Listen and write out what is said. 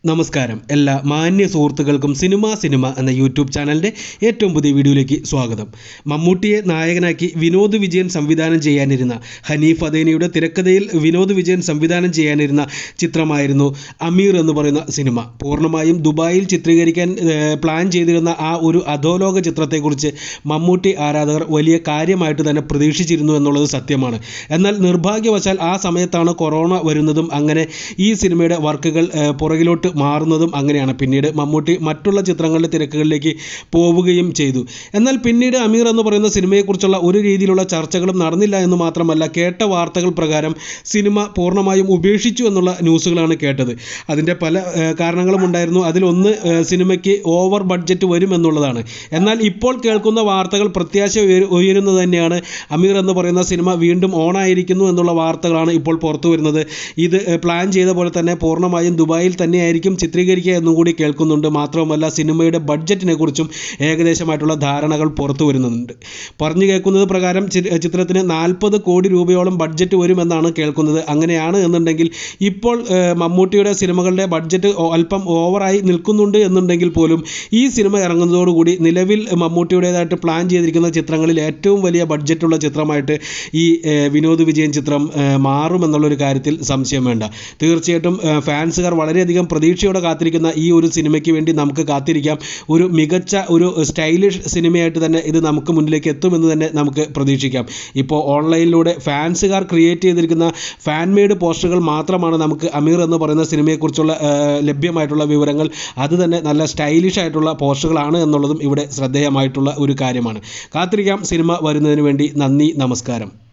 നമസ്കാരം എല്ലാ മാന്യ സുഹൃത്തുക്കൾക്കും സിനിമ സിനിമ എന്ന യൂട്യൂബ് ചാനലിൻ്റെ ഏറ്റവും പുതിയ വീഡിയോയിലേക്ക് സ്വാഗതം മമ്മൂട്ടിയെ നായകനാക്കി വിനോദ് വിജയൻ സംവിധാനം ചെയ്യാനിരുന്ന ഹനീഫ് അദേനിയുടെ തിരക്കഥയിൽ വിനോദ് വിജയൻ സംവിധാനം ചെയ്യാനിരുന്ന ചിത്രമായിരുന്നു അമീർ എന്ന് പറയുന്ന സിനിമ പൂർണ്ണമായും ദുബായിൽ ചിത്രീകരിക്കാൻ ഏഹ്, പ്ലാൻ ചെയ്തിരുന്ന ആ ഒരു അധോലോക ചിത്രത്തെക്കുറിച്ച് മമ്മൂട്ടി ആരാധകർ വലിയ കാര്യമായിട്ട് തന്നെ പ്രതീക്ഷിച്ചിരുന്നു എന്നുള്ളത് സത്യമാണ് എന്നാൽ നിർഭാഗ്യവശാൽ ആ സമയത്താണ് കൊറോണ വരുന്നതും അങ്ങനെ ഈ സിനിമയുടെ വർക്കുകൾ ഏഹ്, പുറകിലോട്ട് മാറുന്നതും അങ്ങനെയാണ് പിന്നീട് മമ്മൂട്ടി മറ്റുള്ള ചിത്രങ്ങളുടെ തിരക്കുകളിലേക്ക് പോവുകയും ചെയ്തു എന്നാൽ പിന്നീട് അമീർ എന്ന് പറയുന്ന സിനിമയെക്കുറിച്ചുള്ള ഒരു രീതിയിലുള്ള ചർച്ചകളും നടന്നില്ല എന്ന് മാത്രമല്ല കേട്ട വാർത്തകൾ പ്രകാരം സിനിമ പൂർണ്ണമായും ഉപേക്ഷിച്ചു എന്നുള്ള ന്യൂസുകളാണ് കേട്ടത് അതിൻ്റെ പല ഏഹ്, കാരണങ്ങളും ഉണ്ടായിരുന്നു അതിലൊന്ന് ഏഹ്, സിനിമയ്ക്ക് ഓവർ ബഡ്ജറ്റ് വരും എന്നുള്ളതാണ് എന്നാൽ ഇപ്പോൾ കേൾക്കുന്ന വാർത്തകൾ പ്രത്യാശ ഉയരു- ഉയരുന്നത് തന്നെയാണ് അമീർ എന്ന് പറയുന്ന സിനിമ വീണ്ടും ഓണായിരിക്കുന്നു എന്നുള്ള വാർത്തകളാണ് ഇപ്പോൾ പുറത്തു വരുന്നത് ഇത് ഏഹ്, പ്ലാൻ ചെയ്ത പോലെ തന്നെ പൂർണ്ണമായും ദുബായിൽ തന്നെയായിരിക്കും ചിത്രീകരിക്കുക എന്നും കൂടി കേൾക്കുന്നുണ്ട് മാത്രവുമല്ല സിനിമയുടെ ബഡ്ജറ്റിനെ കുറിച്ചും ഏകദേശമായിട്ടുള്ള ധാരണകൾ പുറത്തു വരുന്നുണ്ട് പറഞ്ഞു കേൾക്കുന്നത് പ്രകാരം ചി- ചിത്രത്തിന് നാൽപ്പത് കോടി രൂപയോളം ബഡ്ജറ്റ് വരുമെന്നാണ് കേൾക്കുന്നത് അങ്ങനെയാണ് എന്നുണ്ടെങ്കിൽ ഇപ്പോൾ ഏഹ്, മമ്മൂട്ടിയുടെ സിനിമകളുടെ ബഡ്ജറ്റ് ഓ- അല്പം ഓവറായി നിൽക്കുന്നുണ്ട് എന്നുണ്ടെങ്കിൽ പോലും ഈ സിനിമ ഇറങ്ങുന്നതോടുകൂടി നിലവിൽ മമ്മൂട്ടിയുടേതായിട്ട് പ്ലാൻ ചെയ്തിരിക്കുന്ന ചിത്രങ്ങളിൽ ഏറ്റവും വലിയ ബഡ്ജറ്റുള്ള ചിത്രമായിട്ട് ഈ ഏഹ്, വിനോദ് വിജയൻ ചിത്രം ഏഹ്, മാറുമെന്നുള്ളൊരു കാര്യത്തിൽ സംശയം വേണ്ട തീർച്ചയായിട്ടും ഏഹ്, ഫാൻസുകാർ വളരെയധികം പ്രതീക്ഷയോടെ കാത്തിരിക്കുന്ന ഈ ഒരു സിനിമയ്ക്ക് വേണ്ടി നമുക്ക് കാത്തിരിക്കാം ഒരു മികച്ച ഒരു സ്റ്റൈലിഷ് സിനിമയായിട്ട് തന്നെ ഇത് നമുക്ക് മുന്നിലേക്ക് എത്തുമെന്ന് തന്നെ നമുക്ക് പ്രതീക്ഷിക്കാം ഇപ്പോൾ ഓൺലൈനിലൂടെ ഫാൻസുകാർ ക്രിയേറ്റ് ചെയ്തിരിക്കുന്ന ഫാൻ മെയ്ഡ് പോസ്റ്ററുകൾ മാത്രമാണ് നമുക്ക് അമീർ എന്ന് പറയുന്ന സിനിമയെക്കുറിച്ചുള്ള ഏഹ്, ലഭ്യമായിട്ടുള്ള വിവരങ്ങൾ അത് തന്നെ നല്ല സ്റ്റൈലിഷ് ആയിട്ടുള്ള പോസ്റ്ററുകളാണ് എന്നുള്ളതും ഇവിടെ ശ്രദ്ധേയമായിട്ടുള്ള ഒരു കാര്യമാണ് കാത്തിരിക്കാം സിനിമ വരുന്നതിന് വേണ്ടി നന്ദി നമസ്കാരം